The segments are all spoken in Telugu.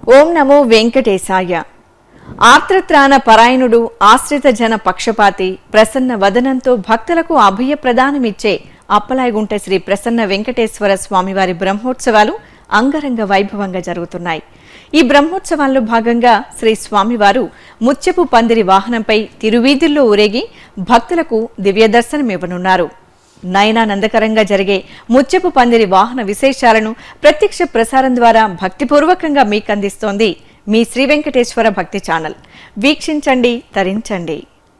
ఓం నమో వెంకటేశాయ ఆర్ద్రత్రాణ పరాయణుడు ఆశ్రిత జన పక్షపాతి ప్రసన్న వదనంతో భక్తులకు అభయ ప్రదానమిచ్చే అప్పలాయగుంట శ్రీ ప్రసన్న వెంకటేశ్వర స్వామివారి బ్రహ్మోత్సవాలు అంగరంగ వైభవంగా జరుగుతున్నాయి ఈ బ్రహ్మోత్సవాల్లో భాగంగా శ్రీ స్వామివారు ముత్యపు పందిరి వాహనంపై తిరువీధుల్లో ఊరేగి భక్తులకు దివ్య దర్శనమివ్వనున్నారు నయనానందకరంగా జరిగే ముత్యపు పందిరి వాహన విశేషాలను ప్రత్యక్ష ప్రసారం ద్వారా భక్తిపూర్వకంగా మీకు అందిస్తోంది మీ శ్రీ వెంకటేశ్వర భక్తి ఛానల్ వీక్షించండి తరించండి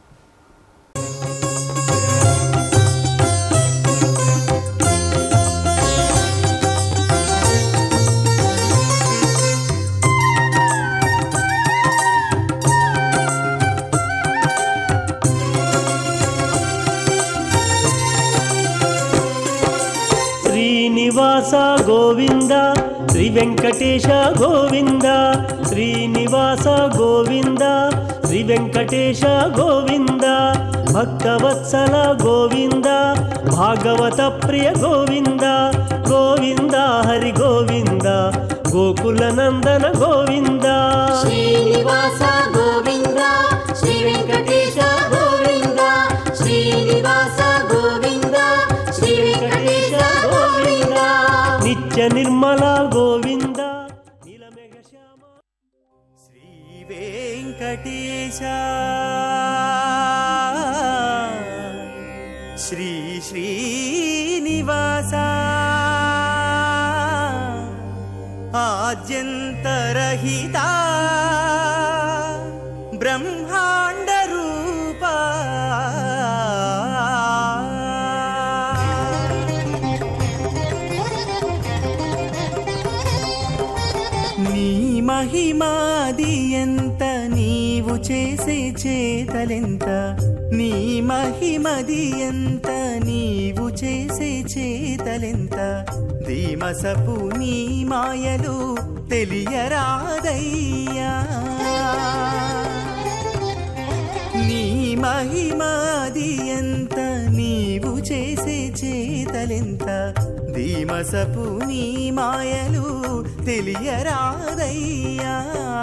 శ్రీనివాస గోవింద శ్రీ వెంకటేశ గోవింద శ్రీనివాస గోవింద శ్రీ వెంకటేశ గోవింద భక్తవత్సల గోవింద భాగవత ప్రియ గోవింద గోవింద హరి గోవింద గోకుల నందన గోవింద శ్రీనివాస గోవింద శ్రీ వెంకటేశ గోవింద శ్రీనివాస గోవింద శ్రీ వెంకటేశ గోవింద నిత్య నిర్మల గోవింద నీలమేఘ శ్యామ శ్రీ వెంకటేశ శ్రీ శ్రీనివాస ఆద్యంతరహిత బ్రహ్మాండ రూపా నీ మహిమాది ఎంత నీవు చేసే చేతలెంత నీ మహిమది ఎంత నీవు చేసే చేతలెంత ధీమసపు నీ మాయలు తెలియరాదయ్యా నీ మహిమాది ఎంత నీవు చేసే చేతలెంత ధీమసపు నీ మాయలు తెలియరాదయ్యా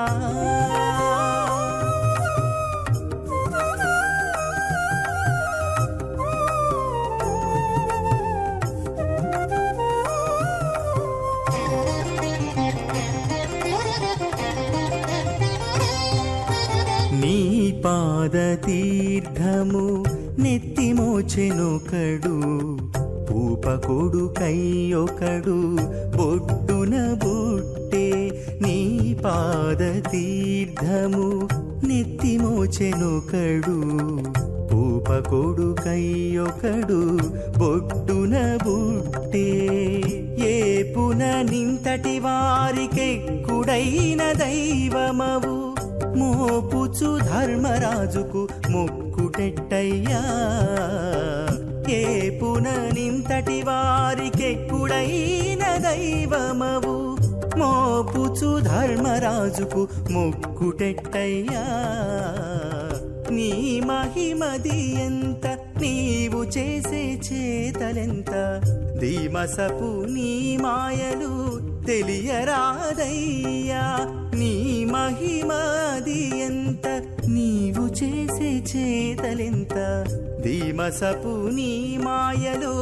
నీ పాద తీర్థము నెత్తిమోచెనొకడు పూపకొడు కయ్యొకడు బొడ్డున బుట్టే నీ పాద తీర్థము నెత్తిమోచెనొకడు పూపకొడు కయ్యొకడు బొడ్డున బుట్టే ఏ పున నింతటి వారికెక్కుడైన దైవమవు మోపుచు ధర్మరాజుకు మొక్కుటెట్టయ్యా ఏ పున నింతటి వారికెక్కుడైన దైవమవు మోపుచు ధర్మరాజుకు మొక్కుటెట్టయ్యా నీ మహిమది ఎంత నీవు చేసే చేతలెంత ధీమసపు నీ మాయలు తెలియరాదయ్యా నీ మహిమది ఎంత నీవు చేసే చేతలెంత ధీమసపు నీ మాయలు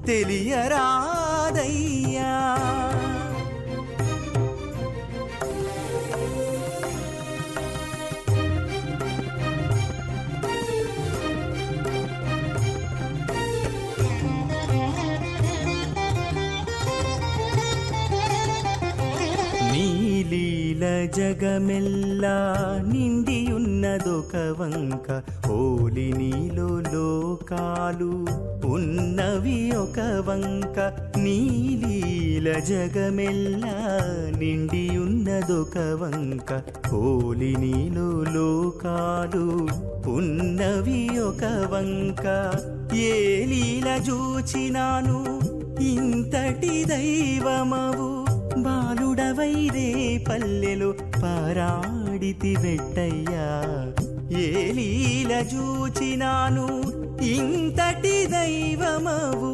తెలియరాదయ్యా నీలీల జగమెల్లా నిండియున్నదొక వంక ఓలి నీలో లోకాలు ఉన్నవి ఒక వంక నీలీల జగమెల్లా నిండియున్నదొక వంక ఓలి నీలో లోకాలు ఉన్నవి ఒక వంక ఏ లీల చూచినాను ఇంతటి దైవమవు బాలుడవై రే పల్లెలు పారాడితి వెట్టయ్యా ఏ లీల చూచినాను ఇంతటి దైవమవు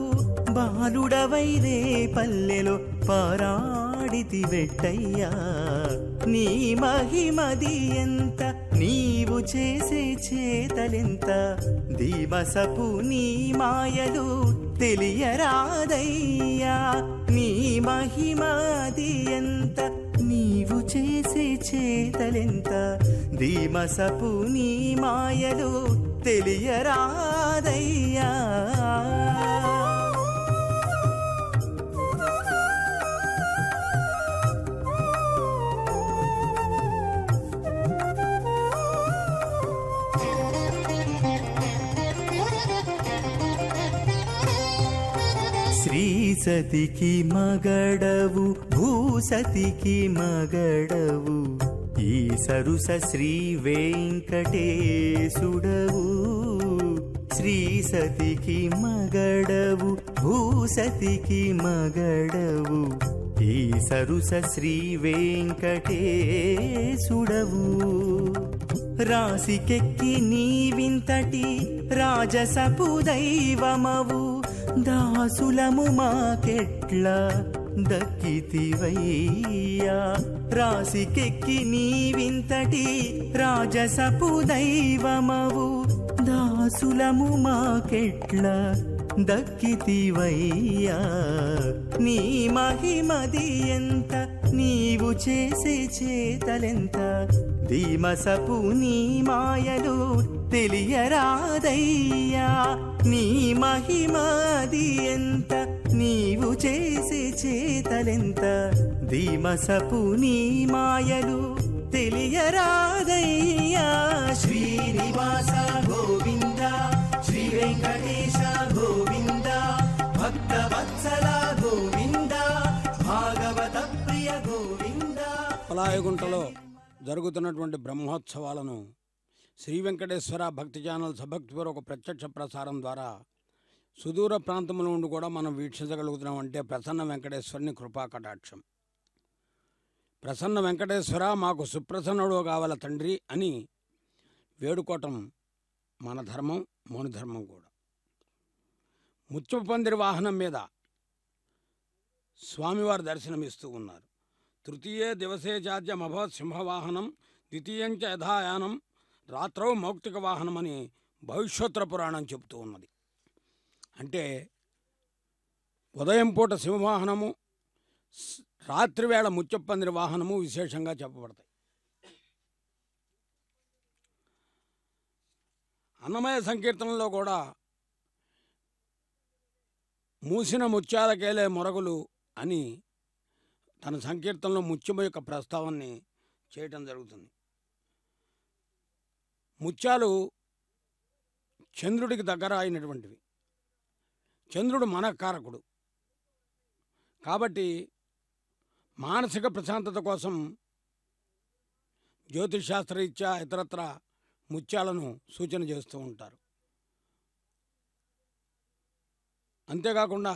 బాలుడవై రే పల్లెలో పారాడితి వెట్టయ్యా నీ మహిమది ఎంత నీవు చేసే చేతలెంత దివసపు నీ మాయలు తెలియరాదయ్యా నీ మహిమది ఎంత నీవు చేసే చేతలెంత దిమసపు నీ మాయలు తెలియరాదయ్యా శ్రీ సతికి మగడవు భూసతికి మగడవు ఈ సరుస శ్రీ వెంకటేశుడవు శ్రీ సతికి మగడవు భూసతికి మగడవు ఈ సరుస శ్రీ వెంకటేశుడవు రాసికెక్కి నీవింతటి రాజసపు దైవమవు దాసులము మాకెట్ల దక్కితివయ్యా రాసికెక్కి నీవింతటి రాజసపు దైవమవు దాసులము మాకెట్ల దక్కితివయ్యా నీ మహిమది ఎంత నీవు చేసే చేతలెంత ధీమసపు నీ మాయలు తెలియరాదయ్యా నీ మహిమది ఎంత నీవు చేసే చేతలెంత ధీమసపు నీ మాయలు తెలియరాదయ్యా శ్రీనివాస గోవింద శ్రీ వెంకటేశ గోవింద భక్త వత్సల గోవింద భాగవత ప్రియ గోవింద పలాయగుంటలో జరుగుతున్నటువంటి బ్రహ్మోత్సవాలను శ్రీ వెంకటేశ్వర భక్తి ఛానల్ సభక్తిపూర్వక ప్రత్యక్ష ప్రసారం ద్వారా సుదూర ప్రాంతంలో ఉండి కూడా మనం వీక్షించగలుగుతున్నాం అంటే ప్రసన్న వెంకటేశ్వరుని కృపా కటాక్షం ప్రసన్న వెంకటేశ్వర మాకు సుప్రసన్నుడు కావాల తండ్రి అని వేడుకోవటం మన ధర్మం మౌని ధర్మం కూడా ముత్యపు పందిరి వాహనం మీద స్వామివారు దర్శనమిస్తూ ఉన్నారు తృతీయే దివసే చాద్యమభవత్ సింహవాహనం ద్వితీయంచ యథాయానం రాత్రౌ మౌక్తిక వాహనం అని భవిష్యోత్తర పురాణం చెబుతూ ఉన్నది అంటే ఉదయం పూట సింహవాహనము స్- రాత్రివేళ ముచ్చప్పందిరి వాహనము విశేషంగా చెప్పబడతాయి అన్నమయ సంకీర్తనలో కూడా మూసిన ముత్యాలకేలే మొరగులు అని తన సంకీర్తనలో ముత్యము యొక్క ప్రస్తావనని చేయటం జరుగుతుంది ముత్యాలు చంద్రుడికి దగ్గర అయినటువంటివి చంద్రుడు మనకారకుడు కాబట్టి మానసిక ప్రశాంతత కోసం జ్యోతిషాస్త్రరీత్యా ఇతరత్ర ముత్యాలను సూచన చేస్తూ ఉంటారు అంతేకాకుండా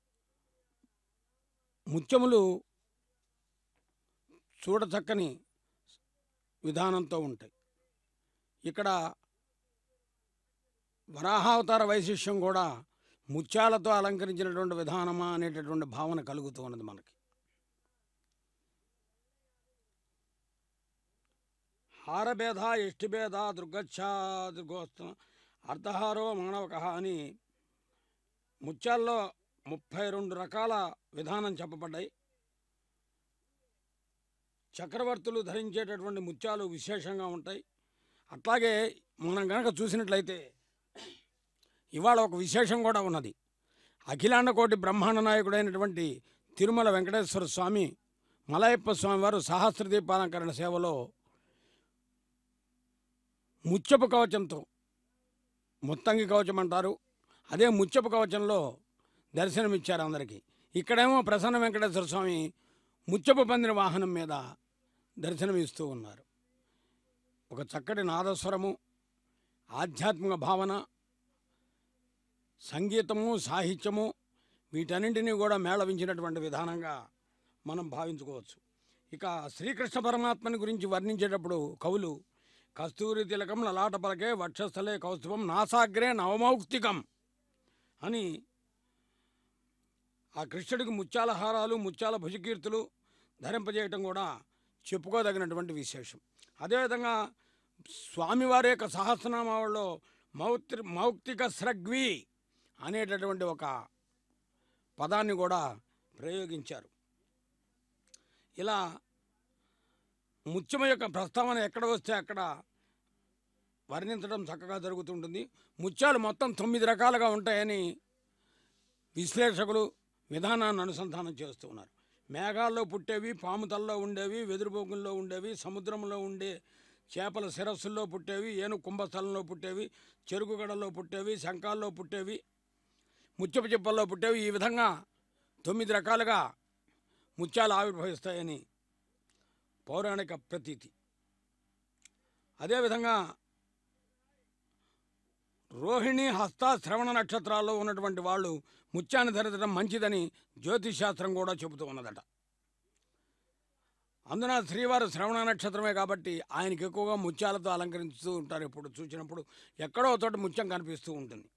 ముత్యములు చూడచక్కని విధానంతో ఉంటాయి ఇక్కడ వరాహావతార వైశిష్యం కూడా ముత్యాలతో అలంకరించినటువంటి విధానమా అనేటటువంటి భావన కలుగుతూ ఉన్నది మనకి హారభేద ఎష్టిభేద దుర్గచ్చ దుర్గోస్త అర్ధహారో మానవక అని ముత్యాల్లో ముప్పై రెండు రకాల విధానం చెప్పబడ్డాయి చక్రవర్తులు ధరించేటటువంటి ముత్యాలు విశేషంగా ఉంటాయి అట్లాగే మనం కనుక చూసినట్లయితే ఇవాళ ఒక విశేషం కూడా ఉన్నది అఖిలాండ కోటి బ్రహ్మాండ నాయకుడైనటువంటి తిరుమల వెంకటేశ్వర స్వామి మలయప్ప స్వామి వారు సహస్ర దీపాలంకరణ సేవలో ముత్యపు కవచంతో ముత్తంగి కవచం అంటారు అదే ముత్యపు కవచంలో దర్శనమిచ్చారు అందరికీ ఇక్కడేమో ప్రసన్న వెంకటేశ్వర స్వామి ముత్యపు పందిన వాహనం మీద దర్శనమిస్తూ ఉన్నారు ఒక చక్కటి నాదస్వరము ఆధ్యాత్మిక భావన సంగీతము సాహిత్యము వీటన్నింటినీ కూడా మేళవించినటువంటి విధానంగా మనం భావించుకోవచ్చు ఇక శ్రీకృష్ణ పరమాత్మని గురించి వర్ణించేటప్పుడు కవులు కస్తూరి తిలకం లలాట పలకే వక్షస్థలే కౌస్తుభం నాసాగ్రే నవమౌక్తికం అని ఆ కృష్ణుడికి ముత్యాల హారాలు ముత్యాల భుజకీర్తులు ధరింపజేయటం కూడా చెప్పుకోదగినటువంటి విశేషం అదేవిధంగా స్వామివారి యొక్క సహస్రనామాలలో మౌక్తి మౌక్తిక స్రగ్వి అనేటటువంటి ఒక పదాన్ని కూడా ప్రయోగించారు ఇలా ముత్యమ యొక్క ప్రస్తావన ఎక్కడ వస్తే అక్కడ వర్ణించడం చక్కగా జరుగుతుంటుంది ముత్యాలు మొత్తం తొమ్మిది రకాలుగా ఉంటాయని విశ్లేషకులు విధానాన్ని అనుసంధానం చేస్తూ ఉన్నారు మేఘాల్లో పుట్టేవి పాము తలలో ఉండేవి వెదురుబోగుల్లో ఉండేవి సముద్రంలో ఉండే చేపల శిరస్సుల్లో పుట్టేవి ఏను కుంభస్థలంలో పుట్టేవి చెరుకు గడల్లో పుట్టేవి శంఖాల్లో పుట్టేవి ముత్యపు చిప్పల్లో పుట్టేవి ఈ విధంగా తొమ్మిది రకాలుగా ముత్యాలు ఆవిర్భవిస్తాయని పౌరాణిక ప్రతీతి అదేవిధంగా రోహిణి హస్త శ్రవణ నక్షత్రాల్లో ఉన్నటువంటి వాళ్ళు ముత్యాన్ని ధరించడం మంచిదని జ్యోతిష్ శాస్త్రం కూడా చెబుతూ ఉన్నదట అందున శ్రీవారు శ్రవణ నక్షత్రమే కాబట్టి ఆయనకి ఎక్కువగా ముత్యాలతో అలంకరిస్తూ ఉంటారు ఇప్పుడు చూసినప్పుడు ఎక్కడో ఒక చోట ముత్యం కనిపిస్తూ ఉంటుంది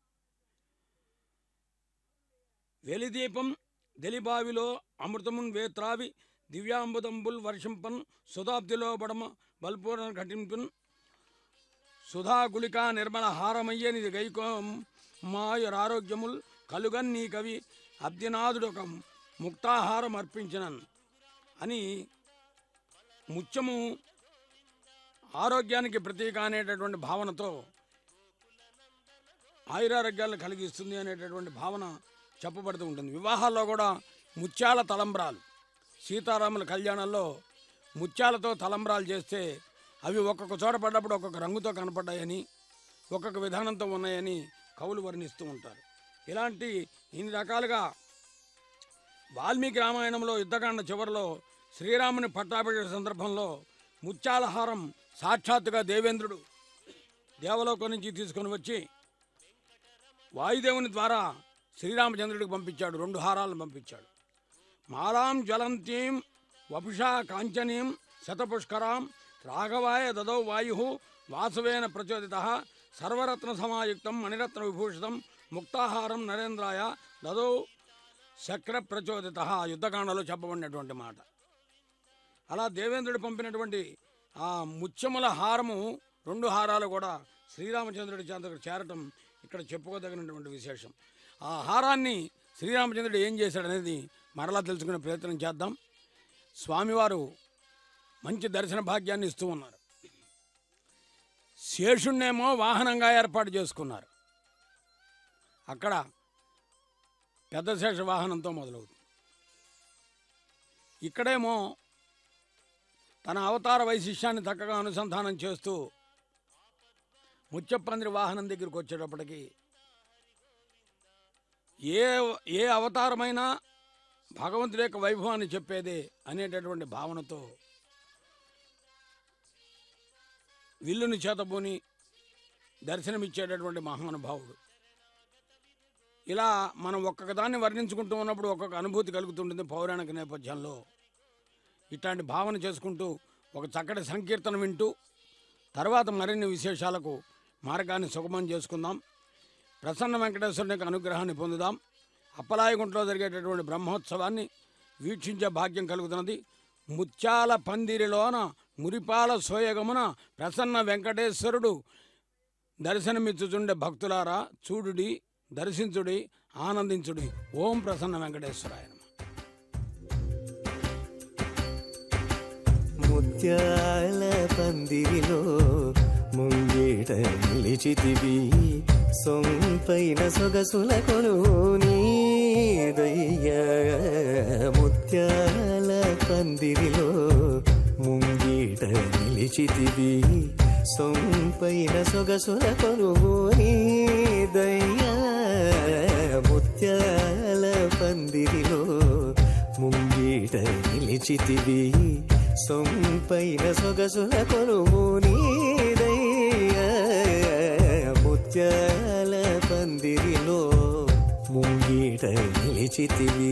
వెలిదీపం దెలిబావిలో అమృతమున్ వేత్రావి దివ్యాంబుదంబుల్ వర్షంపన్ సుధాబ్దిలో బడమ బల్పూరణ ఘటింపున్ సుధా గుళిక నిర్మల హారమయ్యనిది గైకోం మాయురారోగ్యముల్ కలుగన్ నీ కవి అబ్దినాథుడు ఒక ముక్తాహారం అర్పించినన్ అని ముత్యము ఆరోగ్యానికి ప్రతీక అనేటటువంటి భావనతో ఆయురారోగ్యాలను కలిగిస్తుంది అనేటటువంటి భావన చెప్పబడుతూ ఉంటుంది వివాహాల్లో కూడా ముత్యాల తలంబ్రాలు సీతారాముల కళ్యాణంలో ముత్యాలతో తలంబ్రాలు చేస్తే అవి ఒక్కొక్క చోట పడ్డప్పుడు ఒక్కొక్క రంగుతో కనపడ్డాయని ఒక్కొక్క విధానంతో ఉన్నాయని కవులు వర్ణిస్తూ ఉంటారు ఇలాంటి ఇన్ని రకాలుగా వాల్మీకి రామాయణంలో యుద్ధకాండ చివరిలో శ్రీరాముని పట్టాభిషేక సందర్భంలో ముత్యాలహారం సాక్షాత్తుగా దేవేంద్రుడు దేవలోకం నుంచి తీసుకొని వచ్చి వాయుదేవుని ద్వారా శ్రీరామచంద్రుడికి పంపించాడు రెండు హారాలను పంపించాడు మాలాం జ్వలంతీం వపుషా కాంచనీం శతపుష్కరాం రాఘవాయ దదౌ వాయు వాసవేన ప్రచోదిత సర్వరత్న సమాయుక్తం మణిరత్న విభూషితం ముక్తాహారం నరేంద్రాయ దదౌ శక్ర ప్రచోదిత యుద్ధకాండలో చెప్పబడినటువంటి మాట అలా దేవేంద్రుడు పంపినటువంటి ఆ ముత్యముల హారము రెండు హారాలు కూడా శ్రీరామచంద్రుడి చేతకు చేరటం ఇక్కడ చెప్పుకోదగినటువంటి విశేషం ఆ హారాన్ని శ్రీరామచంద్రుడు ఏం చేశాడనేది మరలా తెలుసుకునే ప్రయత్నం చేద్దాం స్వామివారు మంచి దర్శన భాగ్యాన్ని ఇస్తూ ఉన్నారు శేషుణ్ణేమో వాహనంగా ఏర్పాటు చేసుకున్నారు అక్కడ పెద్ద శేష వాహనంతో మొదలవుతుంది ఇక్కడేమో తన అవతార వైశిష్యాన్ని చక్కగా అనుసంధానం చేస్తూ ముచ్చప్పందిరి వాహనం దగ్గరికి వచ్చేటప్పటికి ఏ ఏ అవతారమైనా భగవంతుడి యొక్క వైభవాన్ని చెప్పేదే అనేటటువంటి భావనతో విల్లుని చేతబూని దర్శనమిచ్చేటటువంటి మహానుభావుడు ఇలా మనం ఒక్కొక్క దాన్ని వర్ణించుకుంటూ ఉన్నప్పుడు ఒక్కొక్క అనుభూతి కలుగుతుంటుంది పౌరాణిక నేపథ్యంలో ఇట్లాంటి భావన చేసుకుంటూ ఒక చక్కటి సంకీర్తన వింటూ తర్వాత మరిన్ని విశేషాలకు మార్గాన్ని సుగమం చేసుకుందాం ప్రసన్న వెంకటేశ్వరుని యొక్క అనుగ్రహాన్ని పొందుదాం అప్పలాయగుంటలో జరిగేటటువంటి బ్రహ్మోత్సవాన్ని వీక్షించే భాగ్యం కలుగుతున్నది ముత్యాల పందిరిలోన మురిపాల సోయగమున ప్రసన్న వెంకటేశ్వరుడు దర్శనమిచ్చుచుండే భక్తులారా చూడుడి దర్శించుడి ఆనందించుడి ఓం ప్రసన్న వెంకటేశ్వరాయ నమః. ముత్యాల పందిరిలో ముంగేట నిలిచితివి సొంపైన సొగసుల కొనువు నీదయ్య ముత్యాల పందిరిలో ముంగేట నిలిచితివి సొంపైన సొగసుల కొనువు నీదయ్య ముత్యాల పందిరిలో ముంగీట నిలిచితివి సొంపైన సొగసుల కొనుము నీదయ్య ముత్యాల పందిరిలో ముంగీట నిలిచితివి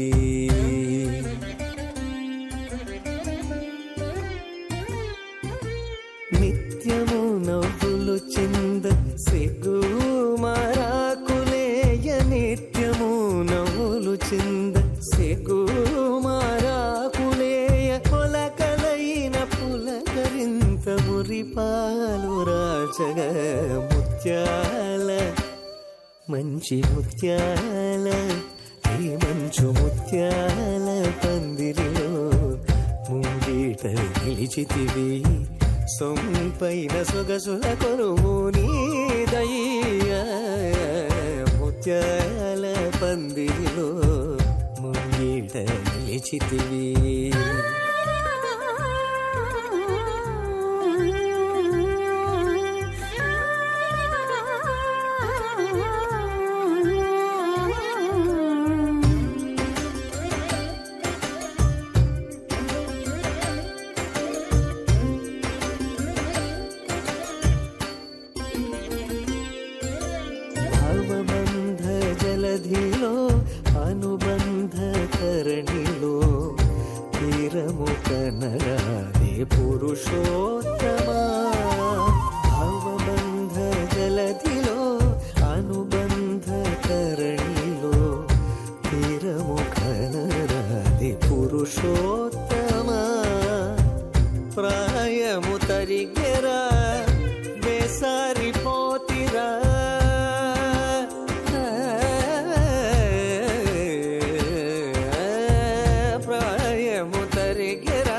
నిత్యము నవ్వులు చింద సిగ్గు మారాకులేయ నిత్యము నవ్వులు చింద సిగ్గు మారాకులేయ కొలకలైన సిరిపాలు రాచగ ముత్యాల మంచి ముత్యాల ఈ మంచు ముత్యాల పందిరిలో ముంగీట నిలిచితివి సొంపైన సొగసుల కొరువు నీదయ్యా ముత్యాల పందిరిలో ముంగీట నిలిచితివి భావబంధ జలధిలో అనుబంధ కరణిలో తీరము కనరాదే పురుషోత్తమా భావబంధ జలధిలో అనుబంధ కరణిలో తీరము కనరాదే పురుషోత్తమా ప్రాయము తరిగెరా వేసారిపోతిరా ప్రాయము తరిగెరా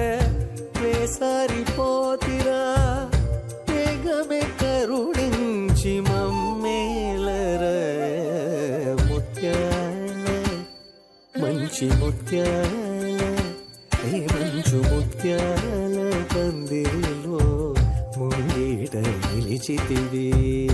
వేసారిపోతిరా తెగమె కరుణించి మమ్మేలర ముత్యాల మంచి ముత్యాల ఏ మంచు ముత్యాల పందిరిలో ముంగీట నిలిచితివి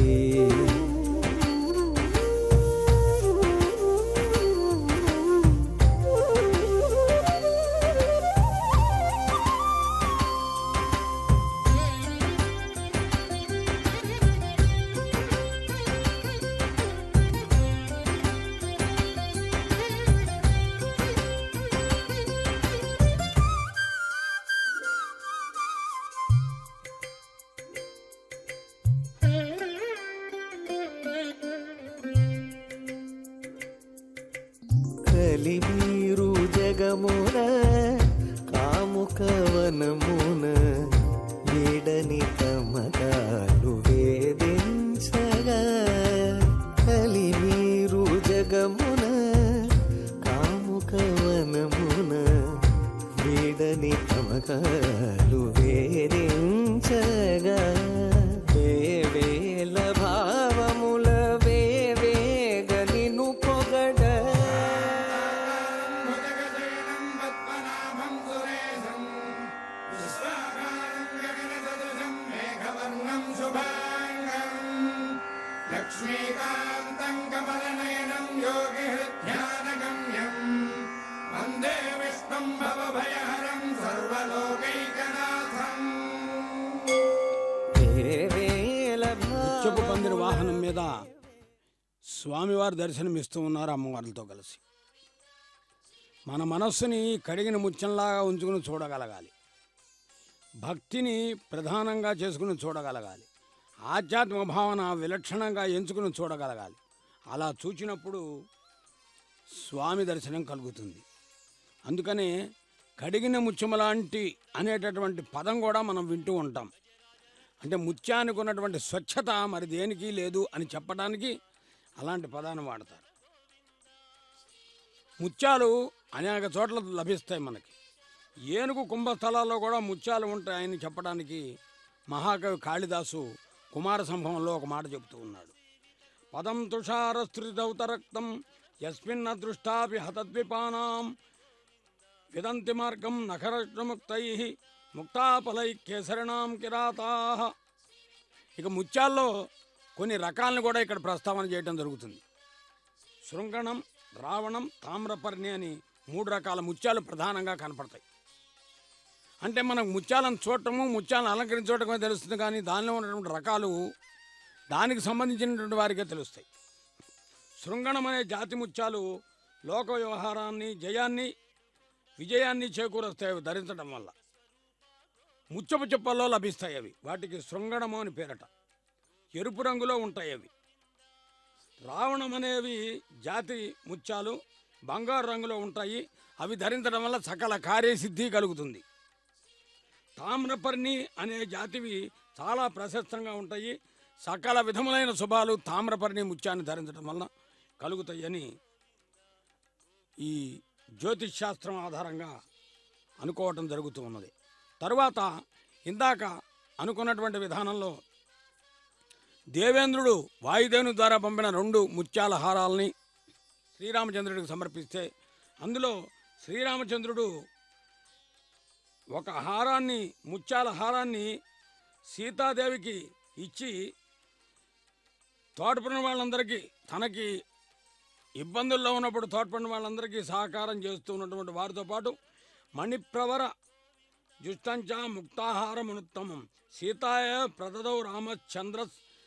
కలిమీరు జగమున కాముకవనమున వీడని తమకాలు వేదించగా కలిమీరు జగమున కాముకవనమున వీడని తమకాలు వేదించగా వేవేల భావముల వేవేగ నిన్ను పొగడ లక్ష్మీకాంతం కమలనయనం యోగి హృద్యానగమ్యం వందే విష్ణుం భవభయహరం సర్వలోకైకనాథం వేవేల ముత్యపు పందిరి వాహనం మీద స్వామివారి దర్శనమిస్తూ ఉన్నారు అమ్మవార్లతో కలిసి మన మనస్సుని కడిగిన ముత్యంలాగా ఉంచుకుని చూడగలగాలి భక్తిని ప్రధానంగా చేసుకుని చూడగలగాలి ఆధ్యాత్మిక భావన విలక్షణంగా ఎంచుకుని చూడగలగాలి అలా చూచినప్పుడు స్వామి దర్శనం కలుగుతుంది అందుకనే కడిగిన ముత్యము లాంటి అనేటటువంటి పదం కూడా మనం వింటూ ఉంటాం అంటే ముత్యానికి ఉన్నటువంటి స్వచ్ఛత మరి దేనికి లేదు అని చెప్పడానికి అలాంటి పదాన్ని వాడతారు ముత్యాలు అనేక చోట్ల లభిస్తాయి మనకి ఏనుగు కుంభస్థలాల్లో కూడా ముత్యాలు ఉంటాయని చెప్పడానికి మహాకవి కాళిదాసు కుమార సంభవంలో ఒక మాట చెబుతూ ఉన్నాడు పదం తుషారస్త్రిదౌతరక్తం యస్మిన్న దృష్టాపి హతద్విపానాం విదంతి మార్గం నఖరముక్తై ముక్తాపలై కేసరిణాం కిరాతా ఇక ముత్యాల్లో కొన్ని రకాలను కూడా ఇక్కడ ప్రస్తావన చేయడం జరుగుతుంది శృంగణం రావణం తామ్రపర్ణి అని మూడు రకాల ముత్యాలు ప్రధానంగా కనపడతాయి అంటే మనకు ముత్యాలను చూడటము ముత్యాలను అలంకరించడమే తెలుస్తుంది కానీ దానిలో ఉన్నటువంటి రకాలు దానికి సంబంధించినటువంటి వారికే తెలుస్తాయి శృంగణం అనే జాతి ముత్యాలు లోక వ్యవహారాన్ని జయాన్ని విజయాన్ని చేకూరుస్తాయి అవి ధరించడం వల్ల ముచ్చపు చెప్పల్లో లభిస్తాయి అవి వాటికి శృంగణము అని పేరట ఎరుపు రంగులో ఉంటాయి అవి రావణం అనేవి జాతి ముత్యాలు బంగారు రంగులో ఉంటాయి అవి ధరించడం వల్ల సకల కార్యసిద్ధి కలుగుతుంది తామ్రపర్ణి అనే జాతివి చాలా ప్రశస్తంగా ఉంటాయి సకల విధములైన శుభాలు తామ్రపర్ణి ముత్యాన్ని ధరించడం వలన కలుగుతాయని ఈ జ్యోతిష్ శాస్త్రం ఆధారంగా అనుకోవటం జరుగుతూ ఉన్నది తరువాత ఇందాక అనుకున్నటువంటి విధానంలో దేవేంద్రుడు వాయుదేవుని ద్వారా పంపిన రెండు ముత్యాల హారాలని శ్రీరామచంద్రుడికి సమర్పిస్తే అందులో శ్రీరామచంద్రుడు ఒక హారాన్ని ముత్యాల హారాన్ని సీతాదేవికి ఇచ్చి తోడ్పడిన వాళ్ళందరికీ తనకి ఇబ్బందుల్లో ఉన్నప్పుడు తోడ్పడిన వాళ్ళందరికీ సహకారం చేస్తూ ఉన్నటువంటి వారితో పాటు మణిప్రవర జుష్టంచ ముక్తాహారమునుత్తమం సీతాయ ప్రదదౌ రామచంద్ర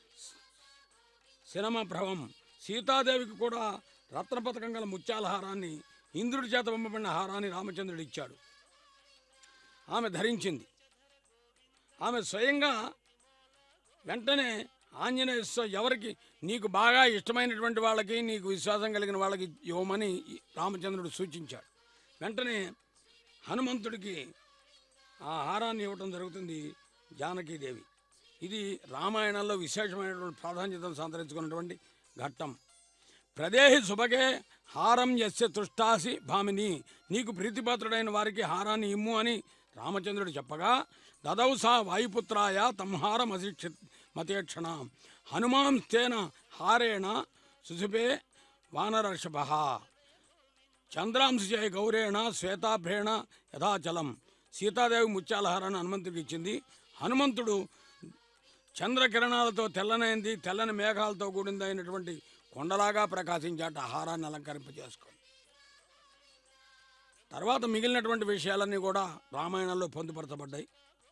సినమ భ్రవం సీతాదేవికి కూడా రత్న పథకం గల ముత్యాల హారాన్ని ఇంద్రుడి చేత పంపబడిన హారాన్ని రామచంద్రుడు ఇచ్చాడు ఆమె ధరించింది ఆమె స్వయంగా వెంటనే ఆంజనేయ స్వ- ఎవరికి నీకు బాగా ఇష్టమైనటువంటి వాళ్ళకి నీకు విశ్వాసం కలిగిన వాళ్ళకి ఇవ్వమని రామచంద్రుడు సూచించాడు వెంటనే హనుమంతుడికి ఆ హారాన్ని ఇవ్వటం జరుగుతుంది జానకీదేవి ఇది రామాయణంలో విశేషమైనటువంటి ప్రాధాన్యతను సంతరించుకున్నటువంటి ఘట్టం ప్రదేహి శుభగే హారం యస్య తుష్టాసి భామిని నీకు ప్రీతిపాత్రుడైన వారికి హారాన్ని ఇమ్ము అని రామచంద్రుడు చెప్పగా దదౌ సా వాయుపుత్రాయ తంహారం అశిక్షి మతేక్షణ హనుమాం తేన హారేణ సుశుభే వానరషభ చంద్రాంశజయ గౌరేణ శ్వేతాభ్రేణ యథాచలం సీతాదేవి ముత్యాలహారాన్ని హనుమంతుడికి ఇచ్చింది హనుమంతుడు చంద్రకిరణాలతో తెల్లనైంది తెల్లని మేఘాలతో కూడింది అయినటువంటి కొండలాగా ప్రకాశించాట ఆహారాన్ని అలంకరింపజేసుకొని తర్వాత మిగిలినటువంటి విషయాలన్నీ కూడా రామాయణంలో పొందుపరచబడ్డాయి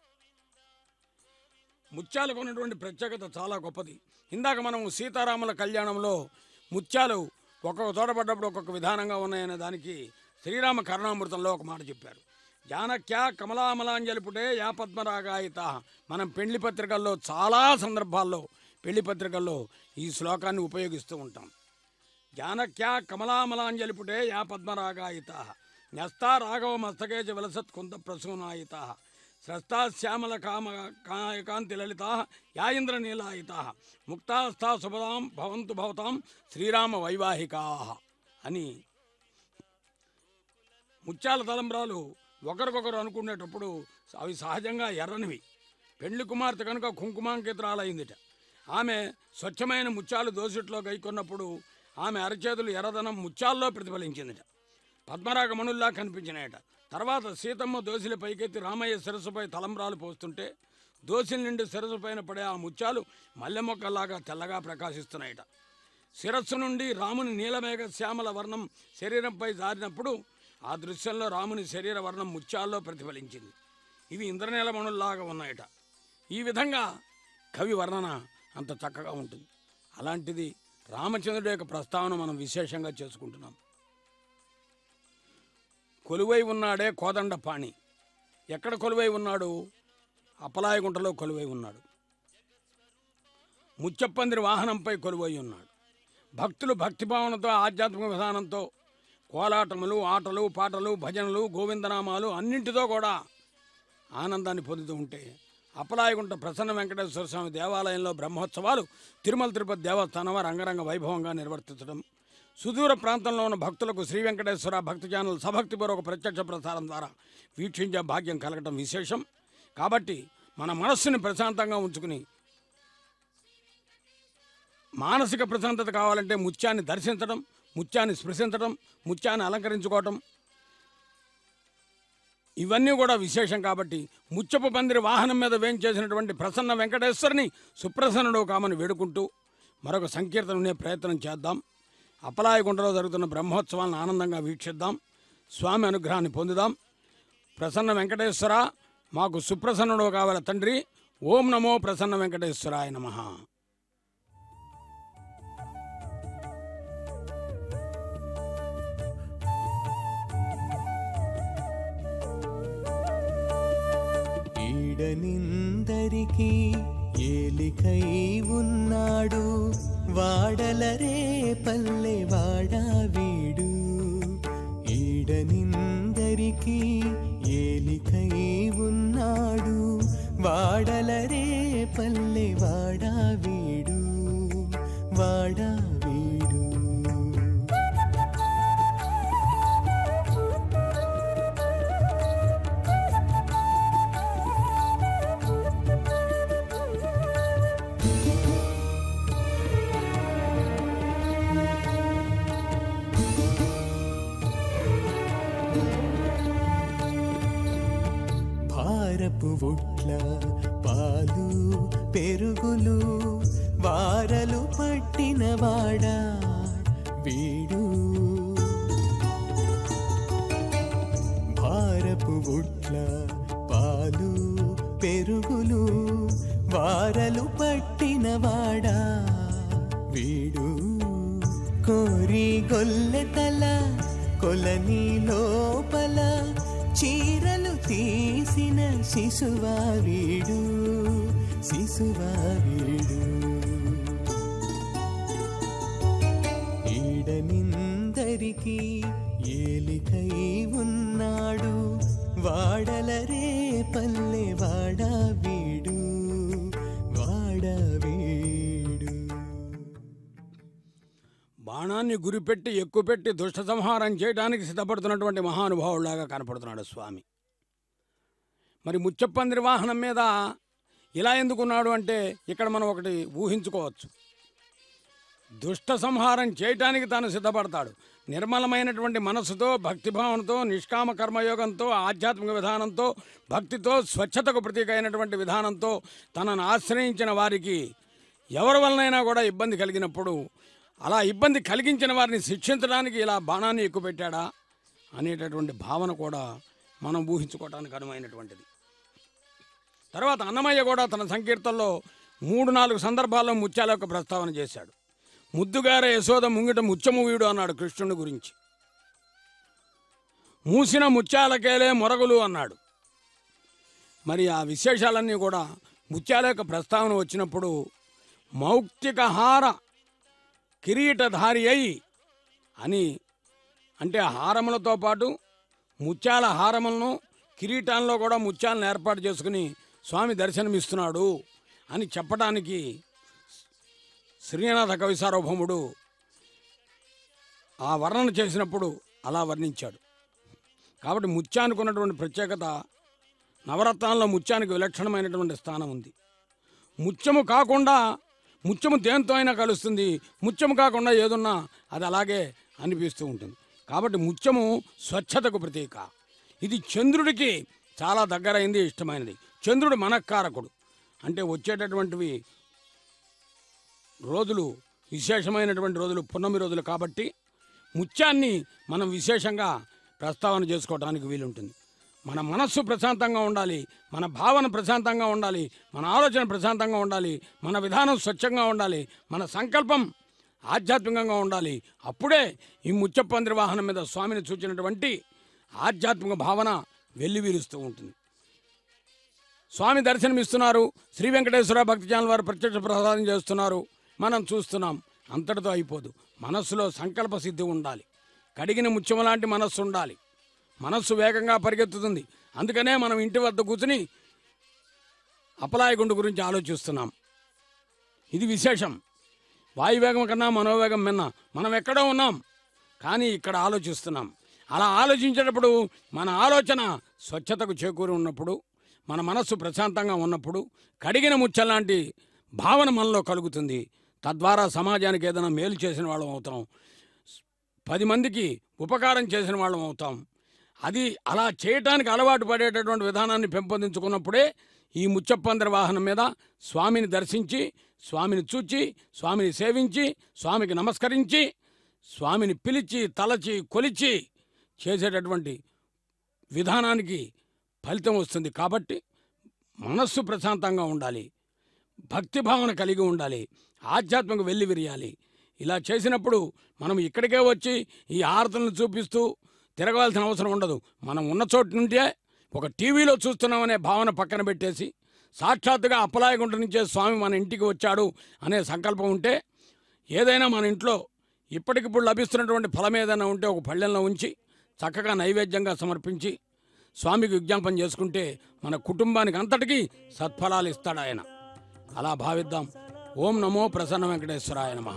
ముత్యాలకు ఉన్నటువంటి ప్రత్యేకత చాలా గొప్పది ఇందాక మనం సీతారాముల కళ్యాణంలో ముత్యాలు ఒక్కొక్క చోట పడ్డప్పుడు ఒక్కొక్క విధానంగా ఉన్నాయనే దానికి శ్రీరామ కరుణామృతంలో ఒక మాట చెప్పారు జానక్య కమలామలాంజలి పుటే యా పద్మరాగాయిత మనం పెళ్లి పత్రికల్లో చాలా సందర్భాల్లో పెళ్లి పత్రికల్లో ఈ శ్లోకాన్ని ఉపయోగిస్తూ ఉంటాం జానక్య కమలామలాంజలి పుటే యా పద్మరాగాయిత న్యస్తా రాఘవ మస్తకే చ విలసత్ కుంద ప్రసూనాయిత స్రస్తా శ్యామల కామ కా- కాంతి లలిత యా ఇంద్ర నీలాయిత ముక్తాస్థా శుభదాం భవంతు భవతాం శ్రీరామ వైవాహికా అని ముత్యాల తలంబ్రాలు ఒకరికొకరు అనుకునేటప్పుడు అవి సహజంగా ఎర్రనివి పెళ్లి కుమార్తె కనుక కుంకుమాంకితురాలైందిట ఆమె స్వచ్ఛమైన ముత్యాలు దోసిట్లో గైకొన్నప్పుడు ఆమె అరచేతులు ఎర్రదనం ముత్యాల్లో ప్రతిఫలించిందిట పద్మరాగ మణుల్లా కనిపించినాయట తర్వాత సీతమ్మ దోసిల పైకెత్తి రామయ్య శిరస్సుపై తలంబ్రాలు పోస్తుంటే దోసిల నుండి శిరస్సు పైన పడే ఆ ముత్యాలు మల్లె మొక్కల్లాగా తెల్లగా ప్రకాశిస్తున్నాయట శిరస్సు నుండి రాముని నీలమేఘ శ్యామల వర్ణం శరీరంపై జారినప్పుడు ఆ దృశ్యంలో రాముని శరీర వర్ణం ముత్యాల్లో ప్రతిఫలించింది ఇవి ఇంద్రనీలమణుల్లాగా ఉన్నాయట ఈ విధంగా కవి వర్ణన అంత చక్కగా ఉంటుంది అలాంటిది రామచంద్రుడి యొక్క ప్రస్తావన మనం విశేషంగా చేసుకుంటున్నాం కొలువై ఉన్నాడే కోదండ పాణి ఎక్కడ కొలువై ఉన్నాడు అప్పలాయగుంటలో కొలువై ఉన్నాడు ముచ్చప్పందిరి వాహనంపై కొలువై ఉన్నాడు భక్తులు భక్తిభావనతో ఆధ్యాత్మిక విధానంతో కోలాటములు ఆటలు పాటలు భజనలు గోవిందనామాలు అన్నింటితో కూడా ఆనందాన్ని పొందుతూ ఉంటే అప్పలాయగుంట ప్రసన్న వెంకటేశ్వర స్వామి దేవాలయంలో బ్రహ్మోత్సవాలు తిరుమల తిరుపతి దేవస్థానం వారు అంగరంగ వైభవంగా నిర్వర్తించడం సుదూర ప్రాంతంలో ఉన్న భక్తులకు శ్రీ వెంకటేశ్వర భక్తి ఛానల్ సభక్తిపూర్వక ప్రత్యక్ష ప్రసారం ద్వారా వీక్షించే భాగ్యం కలగటం విశేషం కాబట్టి మన మనస్సుని ప్రశాంతంగా ఉంచుకుని మానసిక ప్రశాంతత కావాలంటే ముత్యాన్ని దర్శించడం ముత్యాన్ని స్పృశించడం ముత్యాన్ని అలంకరించుకోవటం ఇవన్నీ కూడా విశేషం కాబట్టి ముచ్చపు పందిరి వాహనం మీద వేంచేసినటువంటి ప్రసన్న వెంకటేశ్వరుని సుప్రసన్నుడు కామని వేడుకుంటూ మరొక సంకీర్తన వినే ప్రయత్నం చేద్దాం అప్పలాయగుంటలో జరుగుతున్న బ్రహ్మోత్సవాలను ఆనందంగా వీక్షిద్దాం స్వామి అనుగ్రహాన్ని పొందుదాం ప్రసన్న వెంకటేశ్వర మాకు సుప్రసన్నుడు కావాలి తండ్రి ఓం నమో ప్రసన్న వెంకటేశ్వరాయ నమః ఈడనిందరికి ఏలికై ఉన్నాడు వాడలరే పల్లె వాడా వీడు ఈడనిందరికి ఏలికై ఉన్నాడు వాడలరే పల్లె వాడా వీడు వాడా వీడు భారపు ఒట్ల పాలు పెరుగులు వారలు పట్టినవాడా వీడు భారపు ఒట్ల పాలు పెరుగులు వారలు పట్టినవాడా వీడు కోరి గొల్లెతల కొలని లోపల చీరలు తీసిన శిశువా వీడు శిశువా వీడు ఈడనిందరికి ఏలికై ఉన్నాడు వాడలరే పల్లె వాడా వీడు వాడా వీడు బాణాన్ని గురిపెట్టి ఎక్కుపెట్టి దుష్ట సంహారం చేయడానికి సిద్ధపడుతున్నటువంటి మహానుభావులాగా కనపడుతున్నాడు స్వామి మరి ముచ్చప్పందిరి వాహనం మీద ఇలా ఎందుకున్నాడు అంటే ఇక్కడ మనం ఒకటి ఊహించుకోవచ్చు దుష్ట సంహారం చేయటానికి తాను సిద్ధపడతాడు నిర్మలమైనటువంటి మనసుతో భక్తిభావనతో నిష్కామ కర్మయోగంతో ఆధ్యాత్మిక విధానంతో భక్తితో స్వచ్ఛతకు ప్రతీక అయినటువంటి విధానంతో తనను ఆశ్రయించిన వారికి ఎవరి వలనైనా కూడా ఇబ్బంది కలిగినప్పుడు అలా ఇబ్బంది కలిగించిన వారిని శిక్షించడానికి ఇలా బాణాన్ని ఎక్కుపెట్టాడా అనేటటువంటి భావన కూడా మనం ఊహించుకోవటానికి అనుమైనటువంటిది తర్వాత అన్నమయ్య కూడా తన సంకీర్తనలో మూడు నాలుగు సందర్భాల్లో ముత్యాల యొక్క ప్రస్తావన చేశాడు ముద్దుగార యశోద ముంగిట ముత్యము వీడు అన్నాడు కృష్ణుని గురించి మూసిన ముత్యాలకేలే మొరగులు అన్నాడు మరి ఆ విశేషాలన్నీ కూడా ముత్యాల యొక్క ప్రస్తావన వచ్చినప్పుడు మౌక్తిక హార కిరీటధారి అయి అని అంటే హారములతో పాటు ముత్యాల హారములను కిరీటాల్లో కూడా ముత్యాలను ఏర్పాటు చేసుకుని స్వామి దర్శనమిస్తున్నాడు అని చెప్పడానికి శ్రీనాథ కవి సార్వభౌముడు ఆ వర్ణన చేసినప్పుడు అలా వర్ణించాడు కాబట్టి ముత్యానికి ఉన్నటువంటి ప్రత్యేకత నవరత్నాల్లో ముత్యానికి విలక్షణమైనటువంటి స్థానం ఉంది ముత్యము కాకుండా ముత్యము దేంతో అయినా కలుస్తుంది ముత్యము కాకుండా ఏదున్నా అది అలాగే అనిపిస్తూ ఉంటుంది కాబట్టి ముత్యము స్వచ్ఛతకు ప్రతీక ఇది చంద్రుడికి చాలా దగ్గరైంది ఇష్టమైనది చంద్రుడు మనఃకారకుడు అంటే వచ్చేటటువంటివి రోజులు విశేషమైనటువంటి రోజులు పున్నమి రోజులు కాబట్టి ముత్యాన్ని మనం విశేషంగా ప్రస్తావన చేసుకోవడానికి వీలుంటుంది మన మనస్సు ప్రశాంతంగా ఉండాలి మన భావన ప్రశాంతంగా ఉండాలి మన ఆలోచన ప్రశాంతంగా ఉండాలి మన విధానం స్వచ్ఛంగా ఉండాలి మన సంకల్పం ఆధ్యాత్మికంగా ఉండాలి అప్పుడే ఈ ముచ్చప్పందిరి వాహనం మీద స్వామిని సూచినటువంటి ఆధ్యాత్మిక భావన వెల్లివిరుస్తూ ఉంటుంది స్వామి దర్శనమిస్తున్నారు శ్రీ వెంకటేశ్వర భక్తి ఛానల్ వారు ప్రత్యక్ష ప్రసాదం చేస్తున్నారు మనం చూస్తున్నాం అంతటితో అయిపోదు మనస్సులో సంకల్ప సిద్ధి ఉండాలి కడిగిన ముత్యం లాంటి మనస్సు ఉండాలి మనస్సు వేగంగా పరిగెత్తుతుంది అందుకనే మనం ఇంటి వద్ద కూర్చుని అపలాయగుండు గురించి ఆలోచిస్తున్నాం ఇది విశేషం వాయువేగం కన్నా మనోవేగం మిన్న మనం ఎక్కడో ఉన్నాం కానీ ఇక్కడ ఆలోచిస్తున్నాం అలా ఆలోచించేటప్పుడు మన ఆలోచన స్వచ్ఛతకు చేకూరి ఉన్నప్పుడు మన మనస్సు ప్రశాంతంగా ఉన్నప్పుడు కడిగిన ముచ్చం లాంటి భావన మనలో కలుగుతుంది తద్వారా సమాజానికి ఏదైనా మేలు చేసిన వాళ్ళం అవుతాం పది మందికి ఉపకారం చేసిన వాళ్ళం అవుతాం అది అలా చేయటానికి అలవాటు పడేటటువంటి విధానాన్ని పెంపొందించుకున్నప్పుడే ఈ ముచ్చప్పందరి వాహనం మీద స్వామిని దర్శించి స్వామిని చూచి స్వామిని సేవించి స్వామికి నమస్కరించి స్వామిని పిలిచి తలచి కొలిచి చేసేటటువంటి విధానానికి ఫలితం వస్తుంది కాబట్టి మనస్సు ప్రశాంతంగా ఉండాలి భక్తి భావన కలిగి ఉండాలి ఆధ్యాత్మిక వెళ్ళి విరియాలి ఇలా చేసినప్పుడు మనం ఇక్కడికే వచ్చి ఈ హారతులను చూపిస్తూ తిరగవలసిన అవసరం ఉండదు మనం ఉన్న చోటు నుండే ఒక టీవీలో చూస్తున్నామనే భావన పక్కన పెట్టేసి సాక్షాత్తుగా అప్పలాయగుంట నుంచే స్వామి మన ఇంటికి వచ్చాడు అనే సంకల్పం ఉంటే ఏదైనా మన ఇంట్లో ఇప్పటికిప్పుడు లభిస్తున్నటువంటి ఫలం ఏదైనా ఉంటే ఒక పళ్ళెంలో ఉంచి చక్కగా నైవేద్యంగా సమర్పించి స్వామికి విజ్ఞాపన చేసుకుంటే మన కుటుంబానికి అంతటికీ సత్ఫలాలు ఇస్తాడు ఆయన అలా భావిద్దాం ఓం నమో ప్రసన్న వెంకటేశ్వరాయ నమః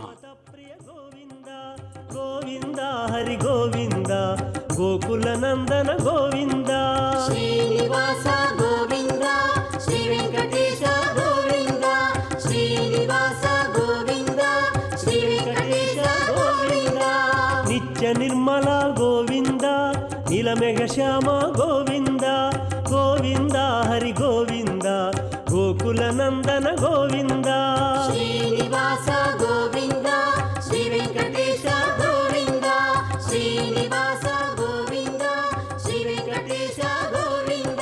గోవింద హరి గోవింద గోకుల నందన గోవింద శ్రీనివాస గోవింద శ్రీ వెంకటేశ గోవింద శ్రీనివాస గోవింద శ్రీ వెంకటేశ గోవింద నిత్య నిర్మల గోవింద నీలమేఘ శ్యామ గోవింద గోవింద హరి గోవింద గోకుల నందన గోవింద శ్రీనివాస గోవింద శ్రీ వెంకటేశ గోవింద శ్రీనివాస గోవింద శ్రీ వెంకటేశ గోవింద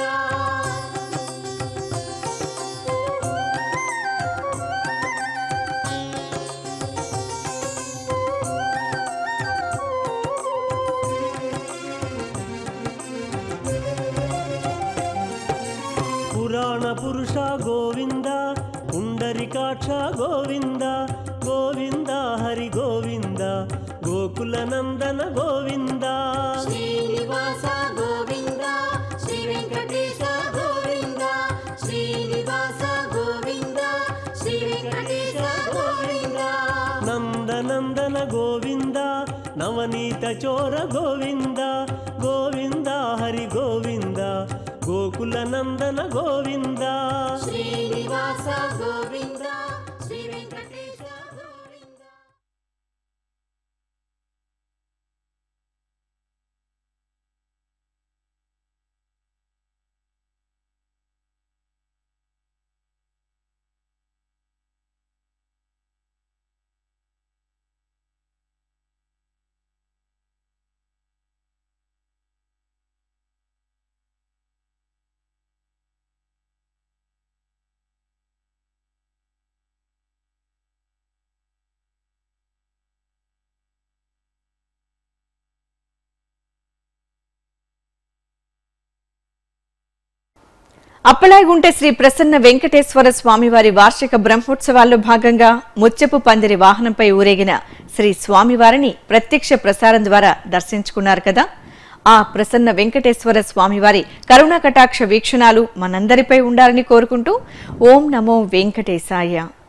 పురాణ పురుష గోవింద పుండరికాక్ష గోవింద గోవింద హరి గోవింద గోకుల నందన గోవింద శ్రీనివాస గోవింద శ్రీ వెంకటేశ గోవింద శ్రీనివాస గోవింద శ్రీ వెంకటేశ గోవింద నందనందన గోవింద నవనీత చోర గోవింద గోవింద హరి గోవింద గోకుల నందన గోవింద శ్రీనివాస గోవింద శ్రీ వెంకటేశ గోవింద అప్పలాగుంటే శ్రీ ప్రసన్న వెంకటేశ్వర స్వామివారి వార్షిక బ్రహ్మోత్సవాల్లో భాగంగా ముత్యపు పందిరి వాహనంపై ఊరేగిన శ్రీ స్వామివారిని ప్రత్యక్ష ప్రసారం ద్వారా దర్శించుకున్నారు కదా ఆ ప్రసన్న వెంకటేశ్వర స్వామివారి కరుణా కటాక్ష వీక్షణాలు మనందరిపై ఉండాలని కోరుకుంటూ ఓం నమో వెంకటేశాయ